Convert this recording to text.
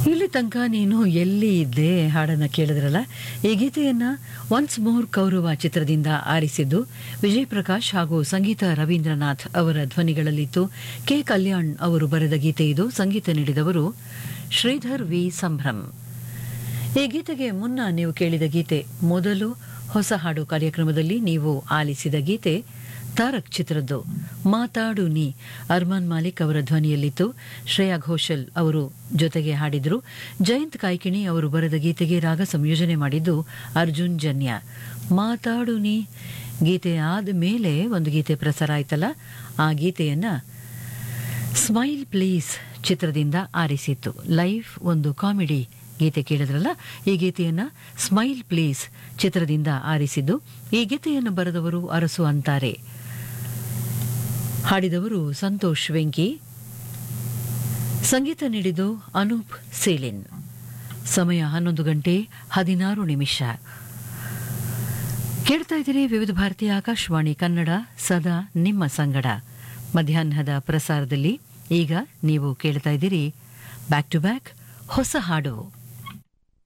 ಇಲ್ಲಿ ತನಕ ನೀನು ಎಲ್ಲಿ ಇದ್ದೆ ಹಾಡನ್ನ ಕೇಳಿದ್ರಲ್ಲ ಈ ಗೀತೆಯನ್ನ ಒನ್ಸ್ ಮೋರ್ ಕೌರವ ಚಿತ್ರದಿಂದ ಆರಿಸಿದ್ದು ವಿಜಯ್ ಪ್ರಕಾಶ್ ಹಾಗೂ ಸಂಗೀತ ರವೀಂದ್ರನಾಥ್ ಅವರ ಧ್ವನಿಗಳಲ್ಲಿತ್ತು ಕೆ ಕಲ್ಯಾಣ್ ಅವರು ಬರೆದ ಗೀತೆ ಇದು ಸಂಗೀತ ನೀಡಿದವರು ಶ್ರೀಧರ್ ವಿ ಸಂಭ್ರಮ್ ಈ ಗೀತೆಗೆ ಮುನ್ನ ನೀವು ಕೇಳಿದ ಗೀತೆ ಮೊದಲು ಹೊಸ ಹಾಡು ಕಾರ್ಯಕ್ರಮದಲ್ಲಿ ನೀವು ಆಲಿಸಿದ ಗೀತೆ ತಾರಕ್ ಚಿತ್ರದ್ದು ಮಾತಾಡು ನೀ ಅರ್ಮಾನ್ ಮಾಲಿಕ್ ಅವರ ಧ್ವನಿಯಲ್ಲಿತ್ತು ಶ್ರೇಯಾ ಘೋಷಲ್ ಅವರು ಜೊತೆಗೆ ಹಾಡಿದ್ರು ಜಯಂತ್ ಕಾಯ್ಕಿಣಿ ಅವರು ಬರೆದ ಗೀತೆಗೆ ರಾಗ ಸಂಯೋಜನೆ ಮಾಡಿದ್ದು ಅರ್ಜುನ್ ಜನ್ಯ ಮಾತಾಡು ನೀ ಗೀತೆ ಆದ ಮೇಲೆ ಒಂದು ಗೀತೆ ಪ್ರಸಾರ ಆಯ್ತಲ್ಲ ಆ ಗೀತೆಯನ್ನ ಸ್ಮೈಲ್ ಪ್ಲೀಸ್ ಚಿತ್ರದಿಂದ ಆರಿಸಿತ್ತು ಲೈಫ್ ಒಂದು ಕಾಮಿಡಿ ಗೀತೆ ಕೇಳಿದ್ರಲ್ಲ ಈ ಗೀತೆಯನ್ನ ಸ್ಮೈಲ್ ಪ್ಲೀಸ್ ಚಿತ್ರದಿಂದ ಆರಿಸಿದ್ದು ಈ ಗೀತೆಯನ್ನು ಬರೆದವರು ಅರಸು ಅಂತಾರೆ ಹಾಡಿದವರು ಸಂತೋಷ್ ವೆಂಕಿ ಸಂಗೀತ ನೀಡಿದ್ದು ಅನೂಪ್ ಸೇಲಿನ್ ಸಮಯ ಹನ್ನೊಂದು ಗಂಟೆ ಹದಿನಾರು ನಿಮಿಷ ಕೇಳ್ತಾ ಇದ್ದೀರಿ ವಿವಿಧ ಭಾರತೀಯ ಆಕಾಶವಾಣಿ ಕನ್ನಡ ಸದಾ ನಿಮ್ಮ ಸಂಗಡ ಮಧ್ಯಾಹ್ನದ ಪ್ರಸಾರದಲ್ಲಿ ಈಗ ನೀವು ಕೇಳ್ತಾ ಇದ್ದೀರಿ ಬ್ಯಾಕ್ ಟು ಬ್ಯಾಕ್ ಹೊಸ ಹಾಡು